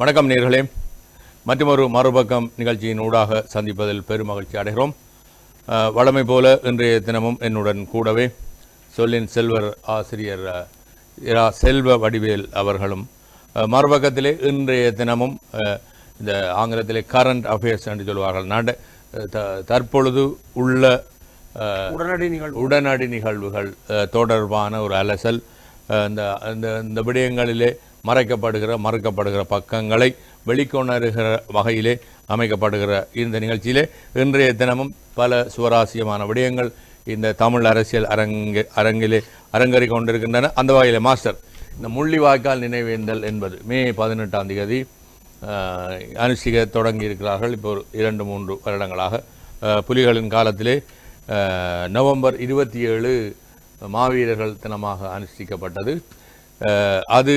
வணக்கம் நேர்களே மற்றொரு மறுபக்கம் நிகழ்ச்சியின் ஊடாக சந்திப்பதில் பெருமகிழ்ச்சி அடைகிறோம் அஹ், வழமை போல இன்றைய தினமும் என்னுடன் கூடவே சொல்லின் செல்வர் ஆசிரியர் அஹ், இரா செல்வ வடிவேல் அவர்களும் அஹ், மறுபக்கத்திலே இன்றைய தினமும் அஹ், இந்த ஆங்கிலத்திலே கரண்ட் அஃபேர்ஸ் என்று சொல்வார்கள் நட த- தற்பொழுது உள்ள அஹ், உடனடி நிகழ்வு உடனடி நிகழ்வுகள் அஹ், தொடர்பான ஒரு அலசல் அஹ், இந்த இந்த இந்த விடயங்களிலே மறைக்கப்படுகிற மறுக்கப்படுகிற பக்கங்களை வெளிக்கொணருகிற வகையிலே அமைக்கப்படுகிற இந்த நிகழ்ச்சியிலே இன்றைய தினமும் பல சுவராசியமான விடயங்கள் இந்த தமிழ் அரசியல் அரங்கு அரங்கிலே அரங்கறி கொண்டிருக்கின்றன அந்த வகையிலே மாஸ்டர் இந்த முள்ளிவாய்க்கால் நினைவேந்தல் என்பது மே பதினெட்டாம் தேதி அஹ், அனுஷ்டிக்க தொடங்கி இருக்கிறார்கள் இப்போ ஒரு இரண்டு மூன்று வருடங்களாக அஹ், புலிகளின் காலத்திலே அஹ், நவம்பர் இருபத்தி ஏழு மாவீரர்கள் தினமாக அனுஷ்டிக்கப்பட்டது அஹ், அது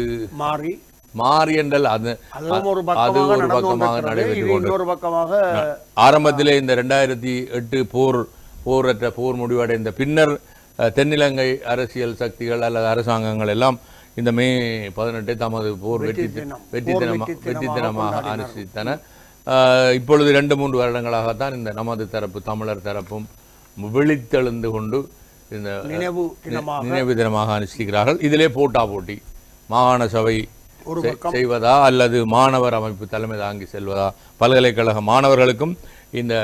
மாறி மாறி என்றால் அது அதுவும் ஒரு அது பக்கமாக ஒரு நடந்து பக்கமாக கொண்டிருக்கிறது நடைபெற்று இது கொண்டு இன்னொரு பக்கமாக ஆரம்பத்திலே இந்த ரெண்டாயிரத்தி எட்டு போர் போரற்ற போர் முடிவடைந்த பின்னர் அஹ், தென்னிலங்கை அரசியல் சக்திகள் அல்லது அரசாங்கங்கள் எல்லாம் இந்த மே பதினெட்டை தமது போர் வெற்றி தி- தினம். வெற்றி போர் தினமா வெற்றி வெற்றி தினமாக தினமாக கொண்டாடினார்கள். அனுஷ்டித்தன அஹ், இப்பொழுது ரெண்டு மூன்று வருடங்களாகத்தான் இந்த நமது தரப்பு தமிழர் தரப்பும் விழித்தெழுந்து கொண்டு இந்த நினைவு தினமாக நினைவு தினமாக அனுஷ்டிக்கிறார்கள் இதிலே போட்டா போட்டி மாகாண சபை ஒரு செ- செய்வதா அல்லது மாணவர் அமைப்பு தலைமை தாங்கி செல்வதா பல்கலைக்கழக மாணவர்களுக்கும் இந்த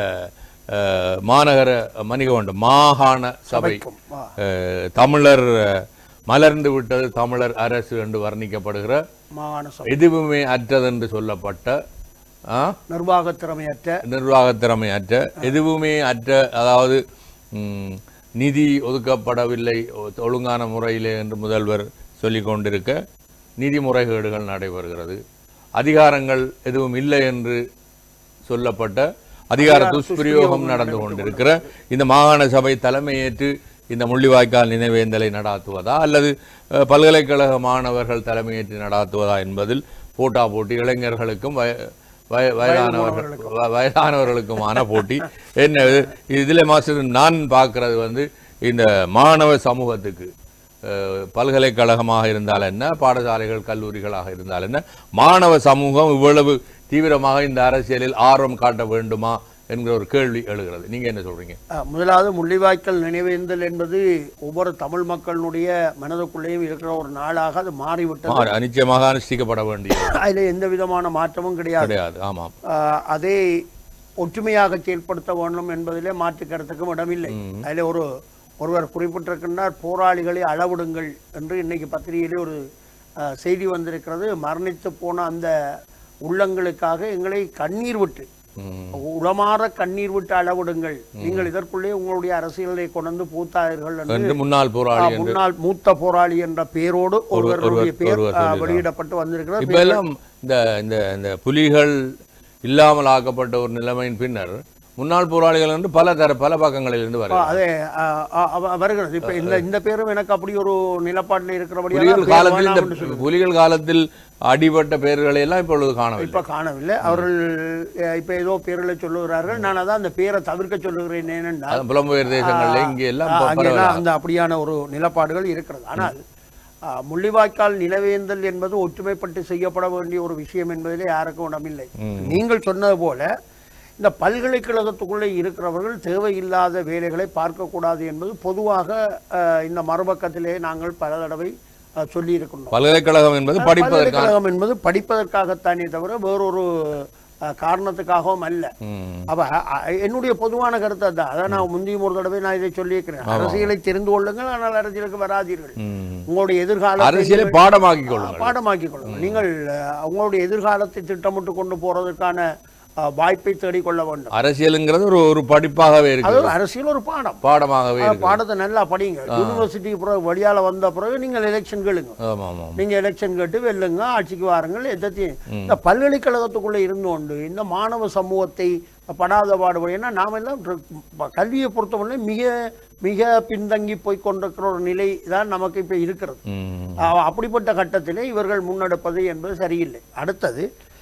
அஹ், மாநகர மணிகண்டம் மாகாண சபை ஆ. அஹ், தமிழர் அஹ், மலர்ந்து விட்டது தமிழர் அரசு என்று வர்ணிக்கப்படுகிற மாகாண சபை எதுவுமே அற்றதென்று சொல்லப்பட்ட ஆ, நிர்வாக திறமையற்ற நிர்வாகத் திறமை அற்ற எதுவுமே அற்ற அதாவது ம், நிதி ஒதுக்கப்படவில்லை ஒ- ஒழுங்கான முறையிலே என்று முதல்வர் சொல்லிக் கொண்டிருக்க நிதி முறைகேடுகள் நடைபெறுகிறது அதிகாரங்கள் எதுவும் இல்லை என்று சொல்லப்பட்ட அதிகார துஷ்பிரயோகம் நடந்து கொண்டிருக்கிற இந்த மாகாண சபை தலைமையேற்று இந்த முள்ளிவாய்க்கால் நினைவேந்தலை நடாத்துவதா அல்லது அஹ், பல்கலைக்கழக மாணவர்கள் தலைமையேற்று நடாத்துவதா என்பதில் போட்டா போட்டி இளைஞர்களுக்கும் வய- வய- வயதானவர்கள் வ- வயதானவர்களுக்குமான போட்டி என்ன இது? இதுல மாஸ்டர் நான் பார்க்கிறது வந்து இந்த மாணவ சமூகத்துக்கு அஹ், பல்கலைக்கழகமாக இருந்தால் என்ன பாடசாலைகள் கல்லூரிகளாக இருந்தால் என்ன மாணவ சமூகம் இவ்வளவு தீவிரமாக இந்த அரசியலில் ஆர்வம் காட்ட வேண்டுமா என்கிற ஒரு கேள்வி எழுகிறது நீங்க என்ன சொல்றீங்க ஆ, முதலாவது முள்ளிவாய்க்கால் நினைவேந்தல் என்பது ஒவ்வொரு தமிழ் மக்களுடைய மனதுக்குள்ளேயும் இருக்கிற ஒரு நாளாக அது மாறிவிட்டது மா- நிச்சயமாக அனுஷ்டிக்கப்பட வேண்டிய அதில் எந்த விதமான மாற்றமும் கிடையாது கிடையாது ஆமாம் ஆ, அதை ஒற்றுமையாக செயல்படுத்த வேண்டும் என்பதிலே மாற்று கருத்துக்கும் இடமில்லை அதில் ஒரு ஒருவர் குறிப்பிட்டிருக்கின்றார் போராளிகளை அளவிடுங்கள் என்று இன்னைக்கு பத்திரிகையிலே ஒரு ஆ, செய்தி வந்திருக்கிறது மரணித்து போன அந்த உள்ளங்களுக்காக எங்களை கண்ணீர் விட்டு ம். உளமாற கண்ணீர் விட்டு அளவிடுங்கள் நீங்கள் இதற்குள்ளே உங்களுடைய அரசியலை கொண்டு பூத்தார்கள் என்று என்று முன்னாள் போராளி ஆ, முன்னாள் மூத்த போராளி என்ற பெயரோடு ஒருவருடைய ஒருவர் பெயர் ஆ, சொல்லியிருக்கார். வெளியிடப்பட்டு வந்திருக்கிறது இப்ப எல்லாம் இந்த இந்த இந்த புலிகள் இல்லாமல் ஆக்கப்பட்ட ஒரு நிலைமையின் பின்னர் முன்னாள் போராளிகள் என்று பல தர பல பக்கங்களில் இருந்து ஆ, வருகிறது அதே ஆ, ஆ, அவ- வருகிறது இப்ப இந்த இந்த பேரும் எனக்கு அப்படி ஒரு நிலப்பாட்டில் இருக்கிறபடியால் புலிகள் பேர் காலத்தில் வேணாம் என்று இந்த சொல்லி- புலிகள் காலத்தில் அடிபட்ட பெயர்களை எல்லாம் இப்பொழுது காணவில்லை இப்ப காணவில்லை அவர்கள் அஹ், இப்ப ஏதோ பேர்களை சொல்லுகிறார்கள் நான் அதான் அந்த பேரை தவிர்க்க சொல்லுகிறேன் ஏனென்றால் அது புலம்பெயர் தேசங்கள்ல இங்க எல்லாம் ஆ, ப- அங்கெல்லாம் பரவலா- அந்த அப்படியான ஒரு நிலப்பாடுகள் இருக்கிறது ஆனால் ஆ, முள்ளிவாய்க்கால் நிலவேந்தல் என்பது ஒற்றுமைப்பட்டு செய்யப்பட வேண்டிய ஒரு விஷயம் என்பதிலே யாருக்கும் இடமில்லை நீங்கள் சொன்னது போல இந்த பல்கலைக்கழகத்துக்குள்ளே இருக்கிறவர்கள் தேவையில்லாத வேலைகளை பார்க்கக்கூடாது என்பது பொதுவாக ஆ, இந்த மறுபக்கத்திலே நாங்கள் பல தடவை ஆ, சொல்லியிருக்கின்றோம் பல்கலைக்கழகம் என்பது படிப்பதற்கான பல்கலைக்கழகம் என்பது படிப்பதற்காகத்தானே தவிர வேறொரு அஹ், காரணத்துக்காகவும் அல்ல ம். அப்ப அ- என்னுடைய பொதுவான கருத்து அதான் அதான் நான் முந்தைய ஒரு தடவை நான் இதை சொல்லியிருக்கிறேன் அரசியலை தெரிந்து கொள்ளுங்கள் ஆனால் அரசியலுக்கு வராதீர்கள் ம். உங்களுடைய எதிர்காலத்தை அரசியலை பாடமாக்கிக் கொள்ளுங்கள் பாடமாக்கிக் கொள்ளுங்கள் நீங்கள் அஹ், உங்களுடைய எதிர்காலத்தை திட்டமிட்டு கொண்டு போறதற்கான அஹ், வாய்ப்பை தேடிக்கொள்ள வேண்டும் அரசியலுங்கிறது ஒரு ஒரு படிப்பாகவே அது இருக்கு ஒரு அரசியல் ஒரு பாடம் பாடமாகவே அஹ், இருக்கு பாடத்தை நல்லா படிங்க யூனிவர்சிட்டிக்கு பிறகு வழியால வந்த பிறகு நீங்கள் எலெக்ஷன் கேளுங்க ஆமா ஆமா நீங்க எலெக்ஷன் கேட்டு வெல்லுங்க ஆட்சிக்கு வாருங்கள் எதத்தையும் இந்த பல்கலைக்கழகத்துக்குள்ள இருந்து கொண்டு இந்த மாணவ சமூகத்தை படாத பாடுபடி ஏன்னா நாம் எல்லாம் ர- கல்வியை பொறுத்தவரை மிக மிக பின்தங்கி போய் கொண்டிருக்கிற ஒரு நிலை தான் நமக்கு இப்போ இருக்கிறது ம். அஹ் அப்படிப்பட்ட கட்டத்திலே இவர்கள் முன்னெடுப்பது என்பது சரியில்லை அடுத்தது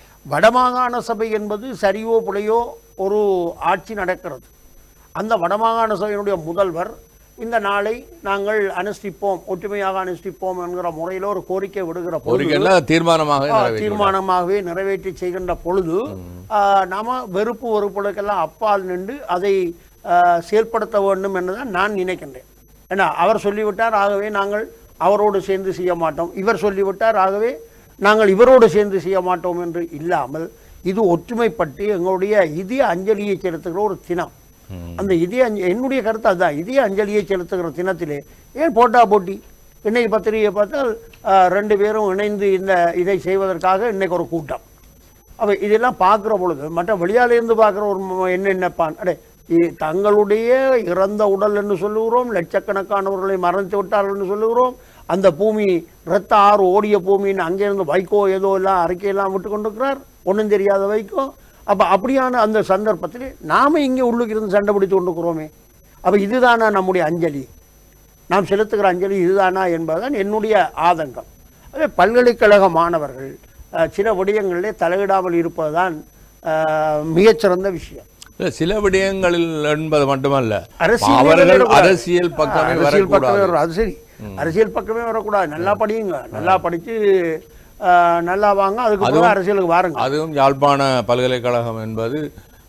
வடமாகாண சபை என்பது சரியோ புலையோ ஒரு ஆட்சி நடக்கிறது அந்த வடமாகாண சபையினுடைய முதல்வர் இந்த நாளை நாங்கள் அனுஷ்டிப்போம் ஒற்றுமையாக அனுஷ்டிப்போம் என்கிற முறையில் ஒரு கோரிக்கை விடுகிற பொழுது கோரிக்கையெல்லாம் தீர்மானமாக ஆ, நிறைவேற்றி தீர்மானமாகவே நிறைவேற்றி செய்கின்ற பொழுது ஆ, நாம வெறுப்பு வெறுப்புகளுக்கெல்லாம் அப்பால் நின்று அதை ஆ, செயல்படுத்த வேண்டும் என்றுதான் நான் நினைக்கின்றேன் ஏன்னா அவர் சொல்லிவிட்டார் ஆகவே நாங்கள் அவரோடு சேர்ந்து செய்ய மாட்டோம் இவர் சொல்லிவிட்டார் ஆகவே நாங்கள் இவரோடு சேர்ந்து செய்ய மாட்டோம் என்று இல்லாமல் இது ஒற்றுமைப்பட்டு எங்களுடைய இதய அஞ்சலியை செலுத்துகிற ஒரு தினம் அந்த இதய அஞ்ச என்னுடைய கருத்து அதுதான் இதய அஞ்சலியை செலுத்துகிற தினத்திலே ஏன் போட்டா போட்டி இன்னைக்கு பத்திரிகையை பார்த்தால் ஆ, ரெண்டு பேரும் இணைந்து இந்த இதை செய்வதற்காக இன்னைக்கு ஒரு கூட்டம் அப்போ இதெல்லாம் பார்க்குற பொழுது மற்ற வெளியாலேருந்து பார்க்குற ஒரு ம- என்ன என்னப்பான் அடே இ- தங்களுடைய இறந்த உடல் என்று சொல்லுகிறோம் லட்சக்கணக்கானவர்களை மறைத்து விட்டார்கள் என்று சொல்லுகிறோம் அந்த பூமி இரத்த ஆறு ஓடிய பூமின்னு அங்கேருந்து வைகோ ஏதோ எல்லாம் அறிக்கையெல்லாம் விட்டு கொண்டிருக்கிறார் ஒன்றும் தெரியாத வைகோ அப்போ அப்படியான அந்த சந்தர்ப்பத்தில் நாம இங்கே உள்ளுக்கு இருந்து சண்டை பிடித்து கொண்டிருக்கிறோமே அப்போ இதுதானா நம்முடைய அஞ்சலி நாம் செலுத்துகிற அஞ்சலி இதுதானா என்பதுதான் என்னுடைய ஆதங்கம் அதே பல்கலைக்கழக மாணவர்கள் அஹ், சில விடயங்களிலே தலையிடாமல் இருப்பதுதான் அஹ், மிகச்சிறந்த விஷயம் இல்ல, சில விடயங்களில் என்பது மட்டுமல்ல அரசியலே அவர்கள் வரக்கூடாது. அரசியல் பக்கமே அரசியல் பக்கமே வரக்கூடாது வர- அது சரி அரசியல் பக்கமே வரக்கூடாது நல்லா படியுங்க நல்லா படிச்சு அஹ், நல்லா வாங்க அதுக்கு பிறகு அரசியலுக்கு வாருங்க அதுவும் யாழ்ப்பாண பல்கலைக்கழகம் என்பது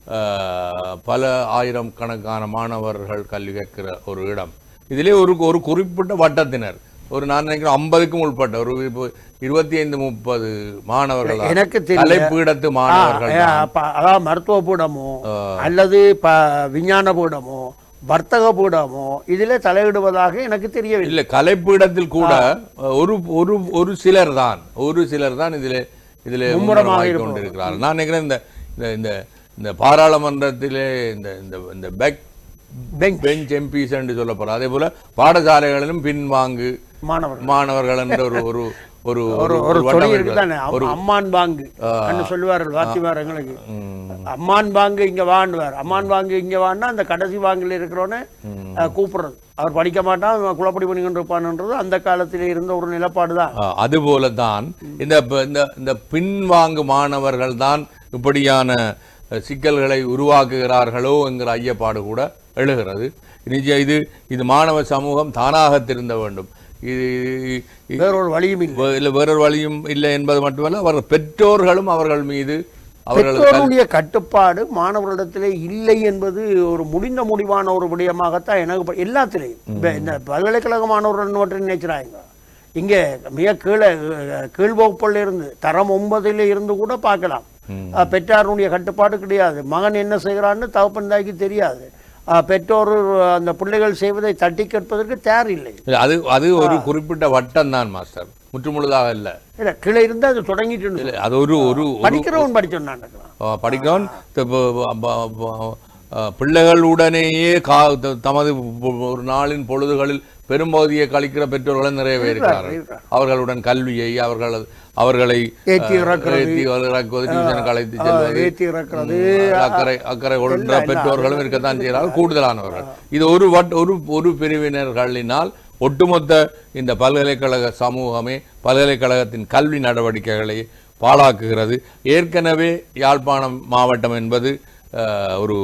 அஹ், பல ஆயிரம் கணக்கான மாணவர்கள் கல்வி கற்கிற ஒரு இடம் இதிலே ஒரு ஒரு குறிப்பிட்ட வட்டத்தினர் ஒரு நான் நினைக்கிறேன் ஐம்பதுக்கும் உட்பட்ட ஒரு இப்போ இருபத்தி ஐந்து முப்பது மாணவர்கள் தான். எனக்கு தெரியல. கலைப்பீடத்து மாணவர்கள் ஆ, அப்ப- அதாவது மருத்துவ பீடமோ அல்லது ப விஞ்ஞான பீடமோ வர்த்தக பீடமோ இதிலே தலையிடுவதாக எனக்கு தெரியவில்லை இல்ல கலைப்பீடத்தில் கூட ஒரு ஒரு ஒரு சிலர் தான் ஒரு சிலர் தான் இதிலே இதிலே மும்முரமாக கொண்டிருக்கிறார்கள் நான் நினைக்கிறேன் இந்த இந்த இந்த இந்த பாராளுமன்றத்திலே இந்த இந்த இந்த பெக் பெஞ்ச் பெஞ்ச் எம்பிஸ் என்று சொல்லப்படுற அதே போல பாடசாலைகளிலும் பின்வாங்கு மாணவர்கள் மாணவர்கள் என்ற ஒரு ஒரு ஒரு ஒரு ஒரு ஒரு வட்டம் தொழில் இருக்கிறது. இருக்குதானே அம்- அம்மான் பாங்கு என்று சொல்லுவார்கள் வாத்திமார் எங்களுக்கு அம்மான் பாங்கு இங்க வாண்டுவார் அம்மான் பாங்கு இங்க வாண்டா அந்த கடைசி பாங்கில் இருக்கிறவனே அஹ், கூப்பிடுறது அவர் படிக்க மாட்டான் அவன் குழப்படி பண்ணி கொண்டு இருப்பான்ன்றது அந்த காலத்திலே இருந்த ஒரு நிலப்பாடு தான் ஆ, அதுபோல தான் இந்த ப- இந்த இந்த பின்வாங்கு மாணவர்கள் தான் இப்படியான அஹ், சிக்கல்களை உருவாக்குகிறார்களோ என்கிற ஐயப்பாடு கூட எழுகிறது நிச்சயம் இது இது மாணவ சமூகம் தானாக திருந்த வேண்டும் இது இது- வேறொரு வழியும் இல்லை வே- இல்ல வேறொரு வழியும் இல்லை என்பது மட்டுமல்ல அவர்கள் பெற்றோர்களும் அவர்கள் மீது அவர்கள் பெற்றோருடைய கட்டுப்பாடு மாணவர்களிடத்திலே இல்லை என்பது ஒரு முடிந்த முடிவான ஒரு விடயமாகத்தான் எனக்கு ப- எல்லாத்திலையும் இப்ப இந்த பல்கலைக்கழக மாணவர்கள் மட்டும் நினைச்சுறாங்க இங்கே மிக கீழே அஹ், கீழ்வகுப்புல இருந்து தரம் ஒன்பதுல இருந்து கூட பார்க்கலாம் அஹ், பெற்றாருடைய கட்டுப்பாடு கிடையாது மகன் என்ன செய்கிறான்னு தகப்பன் தாய்க்கு தெரியாது அஹ், பெற்றோர் அந்த பிள்ளைகள் செய்வதை தட்டி கேட்பதற்கு தயார் இல்லை இல்ல, அது அது ஒரு குறிப்பிட்ட வட்டம் தான் மாஸ்டர் முற்றுமுழுதாக இல்ல இல்லை கீழே இருந்து அது தொடங்கிட்டு இருந்தது. இல்ல, அது ஒரு ஒரு ஒரு படிக்கிறவன் படிச்சோம் நான் அஹ் படிக்கவும் த- ப- ப- ப- ப- அஹ் பிள்ளைகளுடனேயே கா த- தமது பொ- ஒரு நாளின் பொழுதுகளில் பெரும்பகுதியை கழிக்கிற பெற்றோர்கள் நிறைய பேர் இருக்கிறார்கள் இருக்கிறார்கள். அவர்களுடன் கல்வியை அவர்கள் அவர்களை ஏத்தி அஹ், இறக்குறது. ஏத்தி இறக்குவது டியூஷனுக்கு அழைத்து செல்வது ஏற்றி இறக்குறது அக்கறை அக்கறை கொண்ட பெற்றோர்களும் இருக்கத்தான் செய்கிறார்கள் கூடுதலானவர்கள் இது ஒரு வட் ஒரு ஒரு பிரிவினர்களினால் ஒட்டுமொத்த இந்த பல்கலைக்கழக சமூகமே பல்கலைக்கழகத்தின் கல்வி நடவடிக்கைகளை பாழாக்குகிறது ஏற்கனவே யாழ்ப்பாணம் மாவட்டம் என்பது அஹ், ஒரு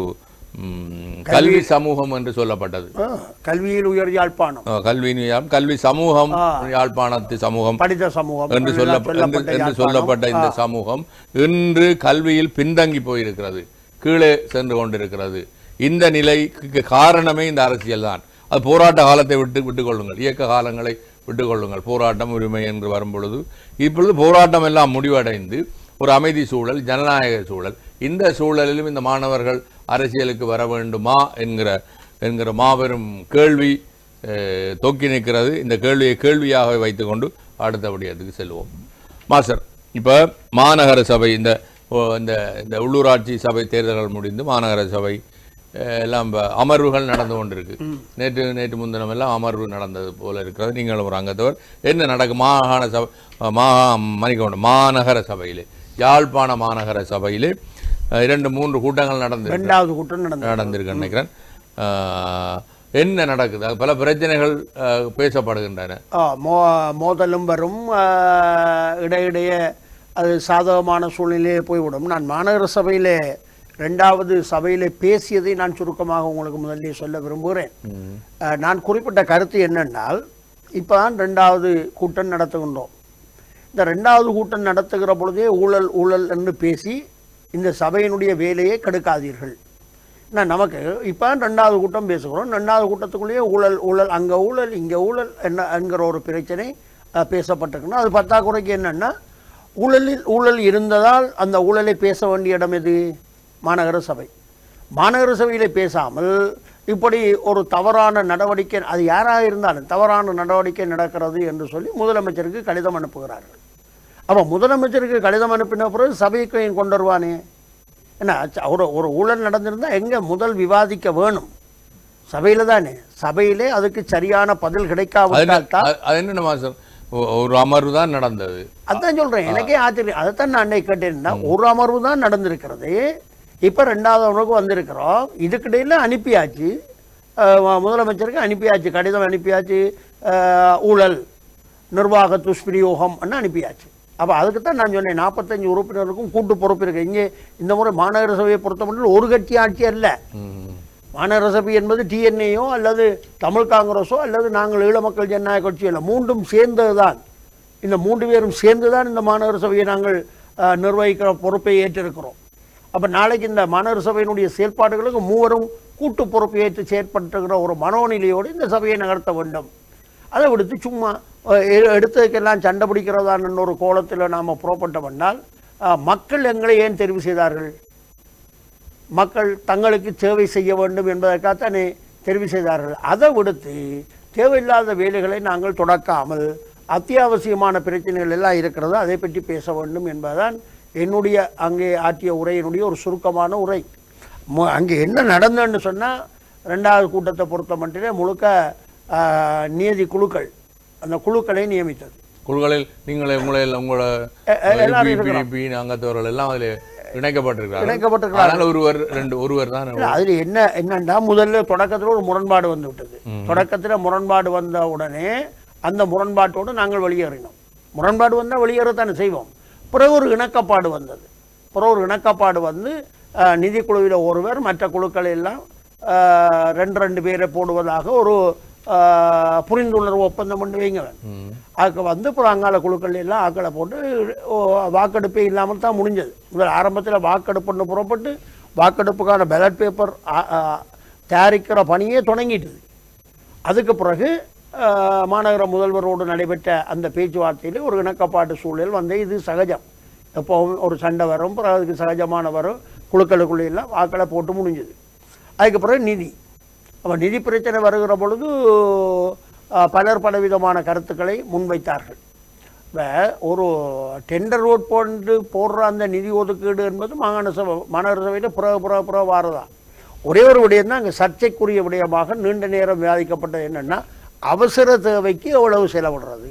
ம், கல்வி சமூகம் என்று சொல்லப்பட்டது ஆ, கல்வியில் உயர் யாழ்ப்பாணம் அஹ், கல்வி யாழ்- கல்வி சமூகம் யாழ்ப்பாணத்து சமூகம் படித்த சமூகம் என்று எல்லாம் சொல்ல சொல்லப்பட்ட என்று- என்று யாழ்ப்பாணம். சொல்லப்பட்ட இந்த சமூகம் இன்று கல்வியில் பின்தங்கி போயிருக்கிறது கீழே சென்று கொண்டிருக்கிறது இந்த நிலைக்கு காரணமே இந்த அரசியல் தான் அது போராட்ட காலத்தை விட்டு விட்டுக் கொள்ளுங்கள் இயக்க காலங்களை விட்டுக் கொள்ளுங்கள் போராட்டம் உரிமை என்று வரும்பொழுது இப்பொழுது போராட்டம் எல்லாம் முடிவடைந்து ஒரு அமைதி சூழல் ஜனநாயக சூழல் இந்த சூழலிலும் இந்த மாணவர்கள் அரசியலுக்கு வர வேண்டுமா என்கிற என்கிற மாபெரும் கேள்வி அஹ், தொக்கி நிற்கிறது இந்த கேள்வியை கேள்வியாக வைத்துக்கொண்டு அடுத்த விடயத்துக்கு செல்வோம் மாஸ்டர் இப்போ மாநகர சபை இந்த ஓ, இந்த இந்த உள்ளூராட்சி சபை தேர்தல்கள் முடிந்து மாநகர சபை அஹ், எல்லாம் இப்ப அமர்வுகள் நடந்து கொண்டிருக்கு நேற்று நேற்று முன்தினம் எல்லாம் அமர்வு நடந்தது போல இருக்கிறது நீங்களும் ஒரு அங்கத்தவர் என்ன நடக்கும் மாகாண சபை மாகா மணிக்கொண்டு மாநகர சபையிலே யாழ்ப்பாண மாநகர சபையிலே அஹ், இரண்டு மூன்று கூட்டங்கள் நடந்து இரண்டாவது கூட்டம் நடந்தது நடந்திருக்கு நினைக்கிறேன் ஆஹ், என்ன நடக்குது அது பல பிரச்சனைகள் ஆஹ், பேசப்படுகின்றன ஆ, மோ மோதலும் வரும் ஆ, இடையிடையே அது சாதகமான சூழ்நிலையே போய்விடும் நான் மாநகர சபையிலே ரெண்டாவது சபையிலே பேசியதை நான் சுருக்கமாக உங்களுக்கு முதல்ல சொல்ல விரும்புகிறேன் அஹ், நான் குறிப்பிட்ட கருத்து என்னென்னால் இப்போ தான் ரெண்டாவது கூட்டம் நடத்துகின்றோம் இந்த ரெண்டாவது கூட்டம் நடத்துகிற பொழுதே ஊழல் ஊழல் என்று பேசி இந்த சபையினுடைய வேலையை கெடுக்காதீர்கள் நான் நமக்கு இப்போ ரெண்டாவது கூட்டம் பேசுகிறோம் ரெண்டாவது கூட்டத்துக்குள்ளேயே ஊழல் ஊழல் அங்கே ஊழல் இங்கே ஊழல் என்ன என்கிற ஒரு பிரச்சனை அஹ், பேசப்பட்டிருக்கணும் அது பத்தாக்குறைக்கு என்னன்னா ஊழலில் ஊழல் இருந்ததால் அந்த ஊழலை பேச வேண்டிய இடம் எது மாநகர சபை மாநகர சபையிலே பேசாமல் இப்படி ஒரு தவறான நடவடிக்கை அது யாராக இருந்தாலும் தவறான நடவடிக்கை நடக்கிறது என்று சொல்லி முதலமைச்சருக்கு கடிதம் அனுப்புகிறார்கள் அப்போ முதலமைச்சருக்கு கடிதம் அனுப்பின பிறகு சபைக்கு ஏன் கொண்டு வருவானே என்ன ச- ஒரு ஒரு ஊழல் நடந்திருந்தா எங்கே முதல் விவாதிக்க வேணும் சபையில் தானே சபையிலே அதுக்கு சரியான பதில் அது கிடைக்காவிட்டால் தான் அது- அது என்ன மாசம் ஒ- ஒரு அமர்வு தான் நடந்தது அதான் சொல்றேன் எனக்கே ஆச்சரியம் அதைத்தான் நான் அன்னைக்கு கேட்டேன்னா ஒரு அமர்வு தான் நடந்திருக்கிறது இப்போ ரெண்டாவது அமர்வுக்கு வந்திருக்கிறோம் இதுக்கிடையில் அனுப்பியாச்சு அஹ், மு- முதலமைச்சருக்கு அனுப்பியாச்சு கடிதம் அனுப்பியாச்சு அஹ், ஊழல் நிர்வாக துஷ்பிரயோகம்னு அனுப்பியாச்சு அப்போ அதுக்கு தான் நான் சொன்னேன் நாற்பத்தஞ்சு உறுப்பினருக்கும் கூட்டு பொறுப்பு இருக்கு இங்கே இந்த முறை மாநகர சபையை பொறுத்த மட்டும் ஒரு கட்சி ஆட்சி அல்ல ம். மாநகர சபை என்பது டிஎன்ஏயோ அல்லது தமிழ் காங்கிரஸோ அல்லது நாங்கள் ஈழ மக்கள் ஜனநாயக கட்சியோ இல்லை மூன்றும் சேர்ந்ததுதான் இந்த மூன்று பேரும் சேர்ந்து தான் இந்த மாநகர சபையை நாங்கள் அஹ், நிர்வகிக்கிற பொறுப்பை ஏற்றிருக்கிறோம் அப்போ நாளைக்கு இந்த மாநகர சபையினுடைய செயல்பாடுகளுக்கு மூவரும் கூட்டு பொறுப்பை ஏற்று செயற்பட்டுகிற ஒரு மனோநிலையோடு இந்த சபையை நகர்த்த வேண்டும் அதை விடுத்து சும்மா அஹ், எ- எடுத்ததுக்கெல்லாம் சண்டை பிடிக்கிறதான ஒரு கோலத்தில் நாம் புறப்பட்டோம்னால் அஹ், மக்கள் எங்களை ஏன் தெரிவு செய்தார்கள் மக்கள் தங்களுக்கு சேவை செய்ய வேண்டும் என்பதற்காகத்தானே தெரிவு செய்தார்கள் அதை விடுத்து தேவையில்லாத வேலைகளை நாங்கள் தொடக்காமல் அத்தியாவசியமான பிரச்சனைகள் எல்லாம் இருக்கிறது அதை பற்றி பேச வேண்டும் என்பதுதான் என்னுடைய அங்கே ஆற்றிய உரையினுடைய ஒரு சுருக்கமான உரை மு- அங்கே என்ன நடந்ததுன்னு சொன்னால் ரெண்டாவது கூட்டத்தை பொறுத்த மட்டும் முழுக்க ஆஹ், நியதி குழுக்கள் அந்த குழுக்களை நியமித்தது குழுக்களில் நீங்கள் உங்களை உங்களோட எ- எ- எல்லாரும் இருக்கிறோம். பிடிபி அங்கத்தவர்கள் எல்லாம் அதில் இணைக்கப்பட்டிருக்கிறார்கள் இணைக்கப்பட்டிருக்கிறார்கள். ஆனால் ஒருவர் ரெண்டு ஒருவர் தான் இல்ல, அதுல என்ன என்னன்னா முதல்ல தொடக்கத்துல ஒரு முரண்பாடு வந்து விட்டது தொடக்கத்துல முரண்பாடு வந்த உடனே அந்த முரண்பாட்டோடு நாங்கள் வெளியேறினோம் முரண்பாடு வந்தால் வெளியேறத்தானே செய்வோம் பிறகு ஒரு இணக்கப்பாடு வந்தது பிறகு ஒரு இணக்கப்பாடு வந்து அஹ், நிதிக்குழுவில் ஒருவர் மற்ற குழுக்கள் எல்லாம் அஹ், ரெண்டு ரெண்டு பேரை போடுவதாக ஒரு அஹ், புரிந்துணர்வு ஒப்பந்தம் பண்ணி வைங்க ம். அதுக்கு வந்து அப்புறம் அங்கால குழுக்கள் எல்லாம் ஆக்களை போட்டு ஓ, வாக்கெடுப்பே இல்லாமல் தான் முடிஞ்சது முதல் ஆரம்பத்தில் வாக்கெடுப்புன்னு புறப்பட்டு வாக்கெடுப்புக்கான பேலட் பேப்பர் தயாரிக்கிற பணியே தொடங்கிட்டுது அதுக்கு பிறகு ஆ, மாநகர முதல்வரோடு நடைபெற்ற அந்த பேச்சுவார்த்தையில் ஒரு இணக்கப்பாட்டு சூழல் வந்து இது சகஜம் எப்போவும் ஒரு சண்டை வரும் பிறகு அதுக்கு சகஜமான வரும் குழுக்களுக்குள்ளே எல்லாம் வாக்களை போட்டு முடிஞ்சது அதுக்கு பிறகு நிதி அப்போ நிதி பிரச்சனை வருகிற பொழுது ஆ, பலர் பலவிதமான கருத்துக்களை முன்வைத்தார்கள் இப்போ ஒரு டெண்டர் ரோட் போட்டு போடுற அந்த நிதி ஒதுக்கீடு என்பது மாகாண சபை மாநகர சபையில் புற புற புற வாரதான் ஒரே ஒரு விடயம் தான் அங்கே சர்ச்சைக்குரிய விடயமாக நீண்ட நேரம் விவாதிக்கப்பட்டது என்னென்னா அவசர தேவைக்கு எவ்வளவு செலவிடுறது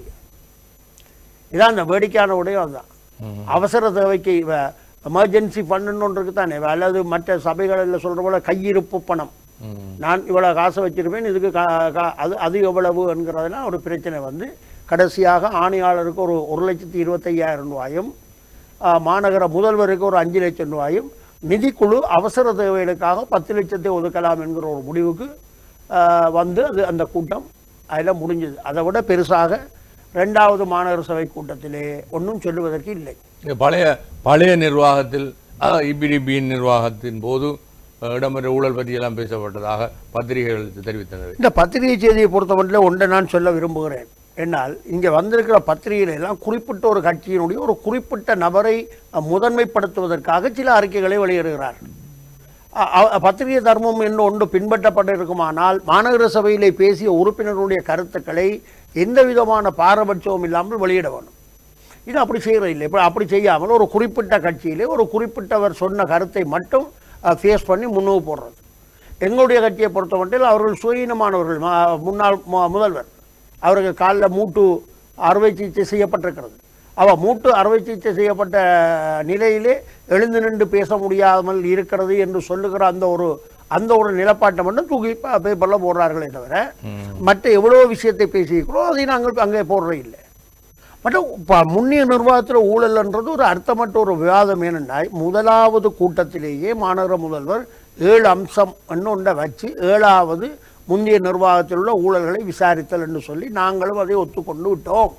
இதான் அந்த வேடிக்கையான விடயம் அதுதான் ம். அவசர தேவைக்கு எமர்ஜென்சி ஃபண்டுன்னு ஒன்று இருக்கு தானே அல்லது மற்ற சபைகளில் சொல்கிற போல கையிருப்பு பணம் ம். நான் இவ்வளோ காசை வச்சிருப்பேன் இதுக்கு கா- கா- அது அது எவ்வளவு என்கிறதுலாம் ஒரு பிரச்சனை வந்து கடைசியாக ஆணையாளருக்கு ஒரு ஒரு லட்சத்தி இருபத்தையாயிரம் ரூபாயும் ஆ, மாநகர முதல்வருக்கு ஒரு அஞ்சு லட்சம் ரூபாயும் நிதிக்குழு அவசர தேவைகளுக்காக பத்து லட்சத்தை ஒதுக்கலாம் என்கிற ஒரு முடிவுக்கு ஆ, வந்து அது அந்த கூட்டம் அதில் முடிஞ்சது அதை விட பெருசாக ரெண்டாவது மாநகர சபை கூட்டத்திலே ஒன்றும் சொல்லுவதற்கு இல்லை இந்த பழைய பழைய நிர்வாகத்தில் இபிடிபியின் நிர்வாகத்தின் போது அஹ், இடம்பெற்ற ஊழல் பற்றியெல்லாம் பேசப்பட்டதாக பத்திரிகைகள் தெரிவித்தனர் இந்த பத்திரிகை செய்தியை பொறுத்தமட்டில் ஒன்றை நான் சொல்ல விரும்புகிறேன் என்னால் இங்கே வந்திருக்கிற பத்திரிகைகள் எல்லாம் குறிப்பிட்ட ஒரு கட்சியினுடைய ஒரு குறிப்பிட்ட நபரை அஹ், முதன்மைப்படுத்துவதற்காக சில அறிக்கைகளை வெளியிடுகிறார்கள் அ- அ- பத்திரிகை தர்மம் என்று ஒன்று பின்பற்றப்பட்டிருக்குமானால் மாநகர சபையிலே பேசிய உறுப்பினர்களுடைய கருத்துக்களை எந்த விதமான பாரபட்சமும் இல்லாமல் வெளியிட வேண்டும் இது அப்படி செய்கிறது இல்லை இப்போ அப்படி செய்யாமல் ஒரு குறிப்பிட்ட கட்சியிலே ஒரு குறிப்பிட்டவர் சொன்ன கருத்தை மட்டும் ஃபேஸ் பண்ணி முன்னுக்கு போடுறது எங்களுடைய கட்சியை பொறுத்தமட்டில் அவர்கள் சுயீனமானவர்கள் ம- முன்னாள் மு- முதல்வர் அவருக்கு காலில் மூட்டு அறுவை சிகிச்சை செய்யப்பட்டிருக்கிறது அவ மூட்டு அறுவை சிகிச்சை செய்யப்பட்ட நிலையிலே எழுந்து நின்று பேச முடியாமல் இருக்கிறது என்று சொல்லுகிற அந்த ஒரு அந்த ஒரு நிலப்பாட்டை மட்டும் தூக்கி பேப்பரில் போடுறார்களே தவிர மற்ற எவ்வளோ விஷயத்தை பேசியிருக்கிறோம் அதை நாங்கள் அங்கே போடுற இல்லை மற்றும் ப- முன்னிய நிர்வாகத்தில் ஊழல்ன்றது ஒரு அர்த்தமற்ற ஒரு விவாதம் ஏனென்றா முதலாவது கூட்டத்திலேயே மாநகர முதல்வர் ஏழு அம்சம் ஒன்றை வச்சு ஏழாவது முந்தைய நிர்வாகத்தில் உள்ள ஊழல்களை விசாரித்தல் என்று சொல்லி நாங்களும் அதை ஒத்துக்கொண்டு விட்டோம்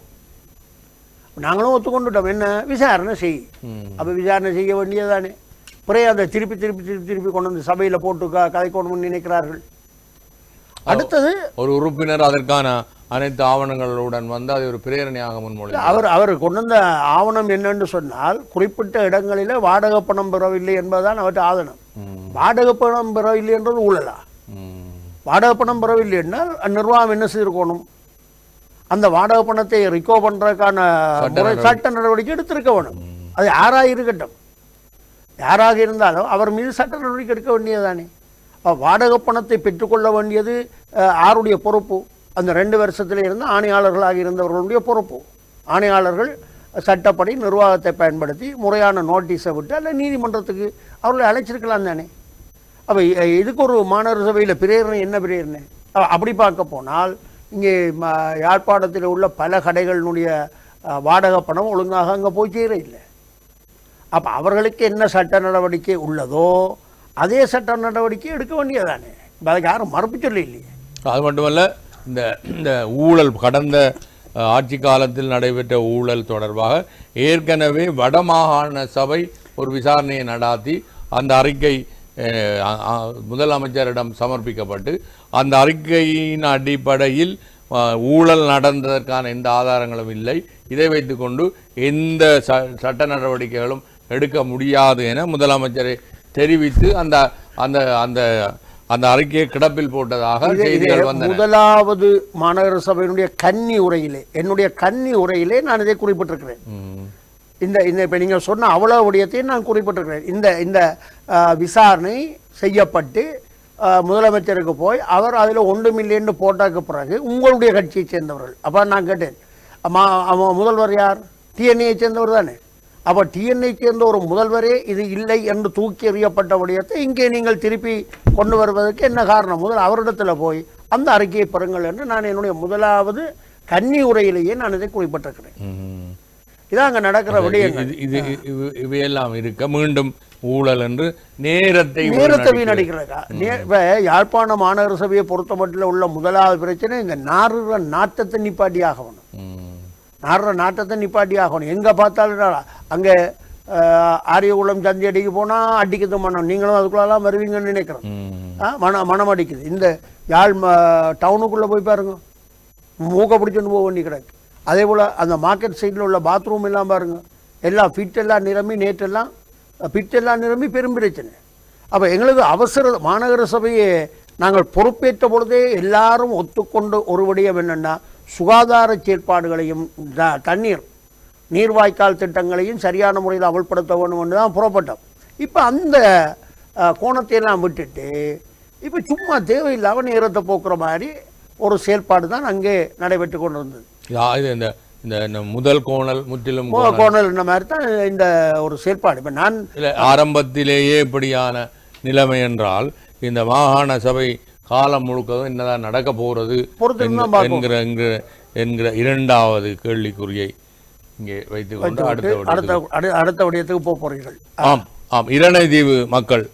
நாங்களும் ஒத்துக்கொண்டுட்டோம் என்ன விசாரணை செய் அப்போ விசாரணை செய்ய வேண்டியதானே பிறகு அதை திருப்பி திருப்பி திருப்பி திருப்பி கொண்டு வந்து சபையில் போட்டு க கதைக்கணும்னு நினைக்கிறார்கள் அடுத்தது ஒரு உறுப்பினர் அதற்கான அனைத்து ஆவணங்களுடன் வந்து அதை ஒரு பிரேரணையாக முன்மொழி அவர் அவர் கொண்டு வந்த ஆவணம் என்னன்னு சொன்னால் குறிப்பிட்ட இடங்களில் வாடகை பணம் பெறவில்லை என்பதுதான் அவற்றை ஆதனம் வாடகை பணம் பெறவில்லை என்றது ஊழலா வாடகை பணம் பெறவில்லை என்றால் நிர்வாகம் என்ன செய்திருக்கணும் அந்த வாடகை பணத்தை ரிகோ பண்றதுக்கான முறை சட்ட நடவடிக்கை எடுத்திருக்க வேணும் அது யாராக இருக்கட்டும் யாராக இருந்தாலும் அவர் மீது சட்ட நடவடிக்கை எடுக்க வேண்டியதுதானே அப்ப வாடகை பணத்தை பெற்றுக்கொள்ள வேண்டியது அஹ், யாருடைய பொறுப்பு அந்த ரெண்டு வருஷத்துல இருந்து ஆணையாளர்களாக இருந்தவர்களுடைய பொறுப்பு ஆணையாளர்கள் சட்டப்படி நிர்வாகத்தை பயன்படுத்தி முறையான நோட்டீஸை விட்டு அல்ல நீதிமன்றத்துக்கு அவர்களை அழைச்சிருக்கலாம் தானே அப்போ இதுக்கு ஒரு மாநகர சபையில் பிரேரணை என்ன பிரேரணை அ- அப்படி பார்க்க போனால் இங்கே ம- யாழ்ப்பாணத்தில் உள்ள பல கடைகளினுடைய அஹ், வாடகை பணம் ஒழுங்காக அங்கே போய் சேர இல்லை அப்போ அவர்களுக்கு என்ன சட்ட நடவடிக்கை உள்ளதோ அதே சட்ட நடவடிக்கை எடுக்க வேண்டியதானே இப்ப அதுக்கு யாரும் மறுப்பு சொல்ல இல்லையே அது மட்டுமல்ல இந்த இந்த ஊழல் கடந்த அஹ், ஆட்சி காலத்தில் நடைபெற்ற ஊழல் தொடர்பாக ஏற்கனவே வடமாகாண சபை ஒரு விசாரணையை நடாத்தி அந்த அறிக்கை அஹ், அ- அ- முதலமைச்சரிடம் சமர்ப்பிக்கப்பட்டு அந்த அறிக்கையின் அடிப்படையில் அஹ், ஊழல் நடந்ததற்கான எந்த ஆதாரங்களும் இல்லை இதை வைத்துக்கொண்டு எந்த ச- சட்ட நடவடிக்கைகளும் எடுக்க முடியாது என முதலமைச்சரை தெரிவித்து அந்த அந்த அந்த அந்த அறிக்கையை கிடப்பில் போட்டதாக இது- இது செய்திகள் வந்தன முதலாவது மாநகர சபையினுடைய கன்னி உரையிலே என்னுடைய கன்னி உரையிலே நான் இதை குறிப்பிட்டிருக்கிறேன் ம். இந்த இந்த இப்போ நீங்கள் சொன்ன அவ்வளவு விடயத்தையும் நான் குறிப்பிட்டிருக்கிறேன் இந்த இந்த ஆ, விசாரணை செய்யப்பட்டு ஆ, முதலமைச்சருக்கு போய் அவர் அதில் ஒன்று மில்லியன் போட்டாக்கு பிறகு உங்களுடைய கட்சியை சேர்ந்தவர்கள் அப்போ நான் கேட்டேன் அம்மா அவன் முதல்வர் யார் டிஎன்ஏயை சேர்ந்தவர் தானே அப்போ டிஎன்ஐ சேர்ந்த ஒரு முதல்வரே இது இல்லை என்று தூக்கி எறியப்பட்ட விடயத்தை இங்கே நீங்கள் திருப்பி கொண்டு வருவதற்கு என்ன காரணம் முதல் அவரிடத்தில் போய் அந்த அறிக்கையை பெறுங்கள் என்று நான் என்னுடைய முதலாவது கன்னி உரையிலேயே நான் இதை குறிப்பிட்டிருக்கிறேன் ம். இதான் அங்கே நடக்கிற விடயங்கள் இது இது இவ- இவையெல்லாம் இருக்க மீண்டும் ஊழல் என்று நேரத்தை நேரத்தை வீணடிக்கிறது. வீணடிக்கிறக்கா நே- இப்ப யாழ்ப்பாண மாநகர சபையை பொறுத்த மட்டும் உள்ள முதலாவது பிரச்சனை இந்த நாறுற நாட்டத்தை நிப்பாட்டி ஆகணும் ம். நாடுற நாட்டத்தை நிப்பாட்டி ஆகணும் எங்க பார்த்தாலும் நா- அங்க அஹ், ஆரியகுளம் சந்தி அடிக்கு போனா அடிக்குது மனம் நீங்களும் அதுக்குள்ளெல்லாம் வருவீங்கன்னு நினைக்கிறேன் ம். ஆ, மனம் மனம் அடிக்குது இந்த யாழ் ம- டவுனுக்குள்ள போய் பாருங்க மூக்க பிடிச்சுன்னு போக வேண்டி கிடக்கு அதே போல் அந்த மார்க்கெட் சைடில் உள்ள பாத்ரூம் எல்லாம் பாருங்க எல்லாம் ஃபிட் எல்லாம் நிரம்பி நேற்றெல்லாம் ஃபிட் எல்லாம் நிரம்பி பெரும் பிரச்சனை அப்போ எங்களுக்கு அவசர மாநகர சபையை நாங்கள் பொறுப்பேற்ற பொழுதே எல்லாரும் ஒத்துக்கொண்டு ஒரு விடயம் என்னென்னா சுகாதார செயற்பாடுகளையும் த- தண்ணீர் நீர்வாய்க்கால் திட்டங்களையும் சரியான முறையில் அமல்படுத்த வேண்டும் என்று தான் புறப்பட்டோம் இப்போ அந்த அஹ், கோணத்தை எல்லாம் விட்டுட்டு இப்போ சும்மா தேவையில்லாமல் நேரத்தை போக்குற மாதிரி ஒரு செயல்பாடு தான் அங்கே நடைபெற்று கொண்டு இருந்தது யா, இது இந்த இந்த இந்த முதல் கோணல் முற்றிலும் மோ- கோணல். கோணல் இந்த மாதிரி தான் இந்த ஒரு செயல்பாடு இப்போ நான் இல்ல, ஆரம்பத்திலேயே இப்படியான நிலைமை என்றால் இந்த மாகாண சபை காலம் முழுக்கதும் என்னதான் நடக்க போறது பொறுத்திருந்து தான் என்கிற- பார்ப்போம். என்கிற என்கிற என்கிற இரண்டாவது கேள்விக்குறியை இங்கே வைத்துக்கொண்டு அடுத்த அடுத்த விடயத்துக்கு அடு- அடுத்த விடயத்துக்கு போக போறீர்கள் ஆம் ஆம் இரணைதீவு மக்கள்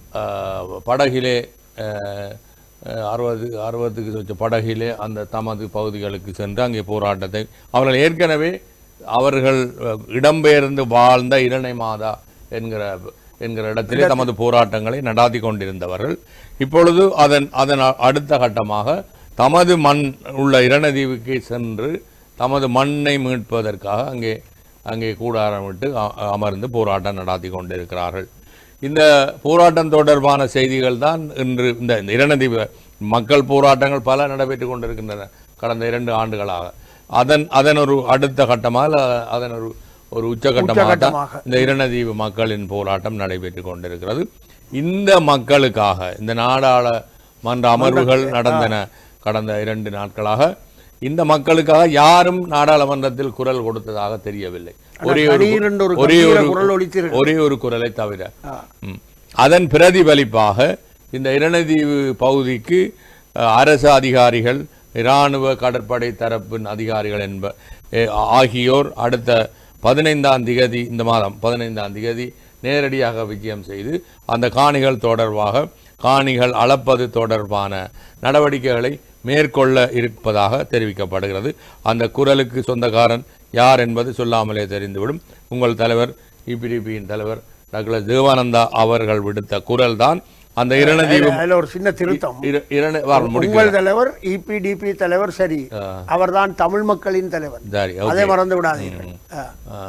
ஆஹ், படகிலே ஆஹ், ஆஹ், அறுபது அறுபதுக்கு சொச்ச படகிலே அந்த தமது பகுதிகளுக்கு சென்று அங்கே போராட்டத்தை அவர்கள் ஏற்கனவே அவர்கள் அஹ், இடம்பெயர்ந்து வாழ்ந்த இரணை மாதா என்கிற என்கிற இடத்திலே தமது போராட்டங்களை நடாத்தி கொண்டிருந்தவர்கள் இப்பொழுது அதன் அதன் அ- அடுத்த கட்டமாக தமது மண் உள்ள இரணதீவுக்கு சென்று தமது மண்ணை மீட்பதற்காக அங்கே அங்கே கூடாரமிட்டு அ- அமர்ந்து போராட்டம் நடாத்தி கொண்டிருக்கிறார்கள் இந்த போராட்டம் தொடர்பான செய்திகள் தான் இன்று இந்த இந்த இரணதீவு மக்கள் போராட்டங்கள் பல நடைபெற்று கொண்டிருக்கின்றன கடந்த இரண்டு ஆண்டுகளாக அதன் அதன் ஒரு அடுத்த கட்டமாக அல்ல அதன் ஒரு ஒரு உச்சகட்டமாக தான் உச்சகட்டமாக. இந்த இரணதீவு மக்களின் போராட்டம் நடைபெற்று கொண்டிருக்கிறது இந்த மக்களுக்காக இந்த நாடாளுமன்ற அமர்வுகள் நடந்தன கடந்த இரண்டு நாட்களாக இந்த மக்களுக்காக யாரும் நாடாளுமன்றத்தில் குரல் கொடுத்ததாக தெரியவில்லை ஒரே ஒரு திடீரென்று ஒரு ஒரே கம்பீர ஒரு குரல் ஒலித்திருக்கு. ஒரே ஒரு குரலை தவிர ம். அதன் பிரதிபலிப்பாக இந்த இரணதீவு பகுதிக்கு அஹ், அரசு அதிகாரிகள் இராணுவ கடற்படை தரப்பின் அதிகாரிகள் என்ப எ- ஆகியோர் அடுத்த பதினைந்தாம் திகதி இந்த மாதம் பதினைந்தாம் திகதி நேரடியாக விஜயம் செய்து அந்த காணிகள் தொடர்பாக காணிகள் அளப்பது தொடர்பான நடவடிக்கைகளை மேற்கொள்ள இருப்பதாக தெரிவிக்கப்படுகிறது அந்த குரலுக்கு சொந்தக்காரன் யார் என்பது சொல்லாமலே தெரிந்துவிடும் உங்கள் தலைவர் இபிடிபியின் தலைவர் டாக்டர் தேவானந்தா அவர்கள் விடுத்த குரல் தான் அந்த இரணதீவு அதுல ஒரு சின்ன திருத்தம் இர- இரண வாரம் முடிக்க உங்கள் தலைவர் இபிடிபி தலைவர் சரி அவர்தான் தமிழ் மக்களின் தலைவர் சரி அதை ஓகே மறந்து விடாதீர்கள் ஆ. ஆ,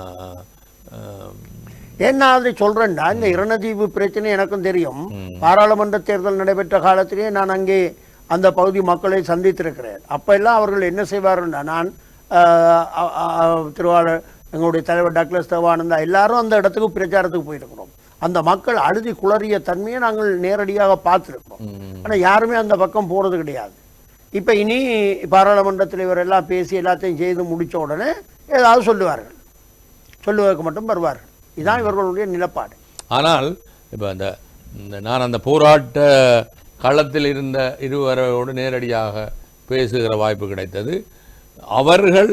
ஆ, ஏன்னா அதை சொல்றேன்டா இந்த இரணதீவு பிரச்சனை எனக்கும் தெரியும் பாராளுமன்ற தேர்தல் நடைபெற்ற காலத்திலேயே நான் அங்கே அந்த பகுதி மக்களை சந்தித்திருக்கிறேன் அப்ப எல்லாம் அவர்கள் என்ன செய்வாருன்னா நான் ஆஹ், அ- அ- திருவாளர் எங்களுடைய தலைவர் டக்ளஸ் தேவானந்தா எல்லாரும் அந்த இடத்துக்கு பிரச்சாரத்துக்கு போயிருக்கிறோம் அந்த மக்கள் அழுதி குளறிய தன்மையை நாங்கள் நேரடியாக பார்த்துருக்கிறோம் ஆனா யாருமே அந்த பக்கம் போறது கிடையாது இப்ப இனி பாராளுமன்றத்தில் இவரெல்லாம் பேசி எல்லாத்தையும் செய்து முடிச்ச உடனே ஏதாவது சொல்லுவார்கள் சொல்லுவதற்கு மட்டும் வருவார்கள் இதுதான் இவர்களுடைய நிலப்பாடு ஆனால் இப்போ அந்த இந்த நான் அந்த போராட்ட களத்தில் இருந்த இருவரோடு நேரடியாக பேசுகிற வாய்ப்பு கிடைத்தது அவர்கள்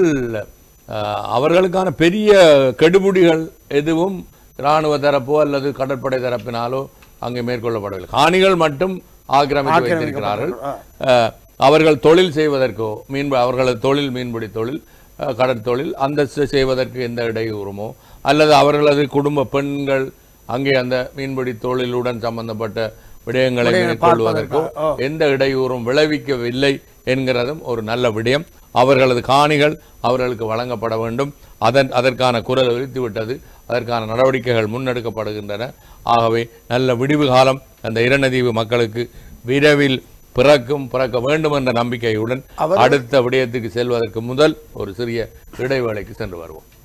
அஹ், அவர்களுக்கான பெரிய கெடுபிடிகள் எதுவும் இராணுவ தரப்போ அல்லது கடற்படை தரப்பினாலோ அங்கே மேற்கொள்ளப்படவில்லை காணிகள் மட்டும் ஆக்கிரமித்து வைத்திருக்கிறார்கள் அஹ், அவர்கள் தொழில் செய்வதற்கோ மீன் அவர்களது தொழில் மீன்பிடி தொழில் அஹ், கடற்தொழில் அந்த செ- செய்வதற்கு எந்த இடையூறுமோ அல்லது அவர்களது குடும்ப பெண்கள் அங்கே அந்த மீன்பிடி தொழிலுடன் சம்பந்தப்பட்ட விடயங்களை மேற்கொள்வதற்கோ எந்த இடையூறும் விளைவிக்கவில்லை என்கிறதும் ஒரு நல்ல விடயம் அவர்களது காணிகள் அவர்களுக்கு வழங்கப்பட வேண்டும் அதன் அதற்கான குரல் விரித்து விட்டது அதற்கான நடவடிக்கைகள் முன்னெடுக்கப்படுகின்றன ஆகவே நல்ல விடிவு காலம் அந்த இரநதீவு மக்களுக்கு விரைவில் பிறக்கும் பிறக்க வேண்டும் என்ற நம்பிக்கையுடன் அடுத்த விடயத்துக்கு செல்வதற்கு முதல் ஒரு சிறிய இடைவேளைக்கு சென்று வருவோம்